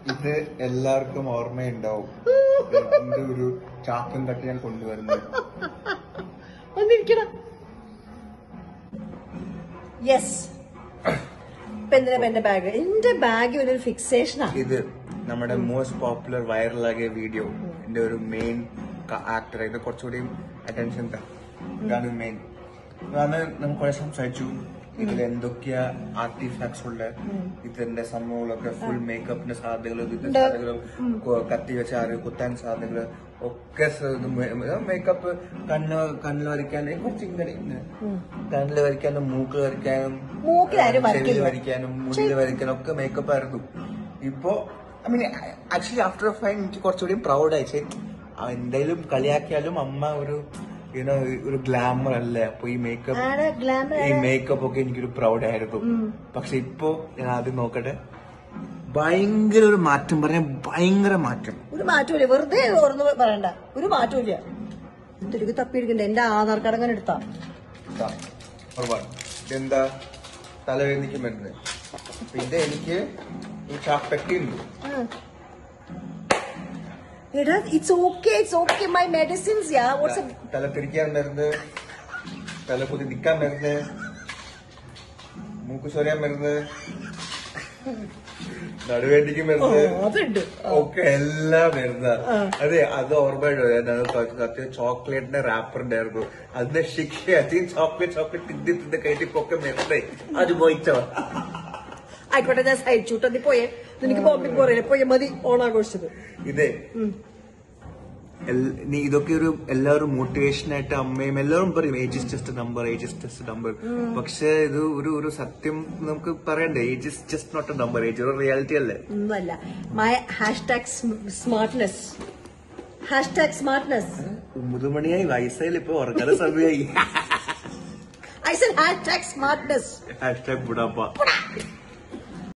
ഇത് എല്ലാവർക്കും ഓർമ്മയുണ്ടാവും എന്റെ ഒരു ചാക്കും തട്ടി ഞാൻ കൊണ്ടുവരുന്നത് വന്നിരിക്കണം യെസ് ഇപ്പൊ എന്തിനാ എന്റെ ബാഗ് എന്റെ ബാഗ് ഒരു ഫിക്സേഷനാ ഇത് നമ്മുടെ മോസ്റ്റ് പോപ്പുലർ വൈറലാകിയ വീഡിയോ എന്റെ ഒരു മെയിൻ ആക്ടർ ഇത് കുറച്ചുകൂടി അറ്റൻഷൻ ഇതാണ് മെയിൻ അതാണ് നമ്മൾ കുറെ സംസാരിച്ചു ഇതിൽ എന്തൊക്കെയാ ആർട്ടിഫാക്ട്സ് ഉള്ള ഇതിന്റെ സംഭവങ്ങളൊക്കെ ഫുൾ മേക്കപ്പിന്റെ സാധ്യതകളും ഇതിന്റെ സാധ്യതകളും കൊ- കത്തി വെച്ച ആര് കുത്താൻ സാധ്യതകള് ഒക്കെ മേക്കപ്പ് കണ്ണ് കണ്ണിൽ വരയ്ക്കാൻ കുറച്ച് ഇങ്ങനെ കണ്ണിൽ വരയ്ക്കാനും മൂക്കിൽ വരയ്ക്കാനും മൂക്കിലാരും ചെവിയിൽ വരയ്ക്കില്ല. വരയ്ക്കാനും മുടിയിൽ വരയ്ക്കാനും ഒക്കെ മേക്കപ്പ് ആയിരുന്നു ഇപ്പോ I mean actually after fine എനിക്ക് കുറച്ചുകൂടി പ്രൗഡ് ആയി എന്തായാലും കളിയാക്കിയാലും അമ്മ ഒരു യുനോ ഒരു ഗ്ലാമർ അല്ലേ അപ്പൊ ഈ മേക്കപ്പ് ആടെ ഗ്ലാമർ ഈ മേക്കപ്പ് ഒക്കെ എനിക്കൊരു പ്രൗഡ് ആയിരുന്നു പക്ഷെ ഇപ്പോ ഞാൻ ആദ്യം നോക്കട്ടെ ഭയങ്കര ഒരു മാറ്റം പറഞ്ഞ ഭയങ്കര മാറ്റം ഒരു മാറ്റമില്ല വെറുതെ ഓർന്ന് പറയണ്ട ഒരു മാറ്റമില്ല എന്തൊരു തപ്പിയെടുക്കണ്ട എന്റെ ആധാർ കാർഡ് അങ്ങനെ എടുത്താ ഇതാ, ഒരുപാട് ഇതെന്താ തലവേദനയ്ക്ക് മരുന്ന് പിന്നെ എനിക്ക് ഒരു ചാപ്പറ്റി ഉണ്ട് എടാ it's okay it's okay my medicines yeah what's തല തിരിക്കാൻ മരുന്ന് തല കുതി നിക്കാൻ മരുന്ന് മൂക്ക് ചൊരയാൻ മരുന്ന് നടുവേണ്ടിക്ക് മരുന്ന് അതുണ്ട് ഒക്കെ എല്ലാം മരുന്ന അതെ അത് ഓർമ്മയുണ്ടോ സത്യം ചോക്ലേറ്റിന്റെ റാപ്പർ ഉണ്ടായിരുന്നു അതിന്റെ ശിക്ഷ അധികം ചോക്ലേറ്റ് ചോക്ലേറ്റ് തിന്തി തിന്ന് കഴിഞ്ഞിപ്പൊക്കെ മരുന്ന് അത് പോയിച്ചോ ആയിക്കോട്ടെ ഞാൻ സഹിച്ചു കേട്ടോ നീ പോയേ നിനക്ക് പബ്ലിക് പറയില്ല പോയേ മതി ഓണാഘോഷിച്ചത് ഇതേ എൽ- നീ ഇതൊക്കെ ഒരു എല്ലാവരും മോട്ടിവേഷൻ ആയിട്ട് അമ്മയും എല്ലാവരും പറയും age is just number age is just number പക്ഷെ ഇത് ഒരു ഒരു സത്യം നമുക്ക് പറയണ്ടേ age is just not a number age ഒരു റിയാലിറ്റി അല്ലേ ഒന്നുമല്ല my hashtag smartness hashtag smartness ഒമ്പത് മണിയായി വയസ്സായാലും ഇപ്പൊ ഉറങ്ങാൻ സമയമായി I said hashtag smartness hashtag ബുഡാപ്പ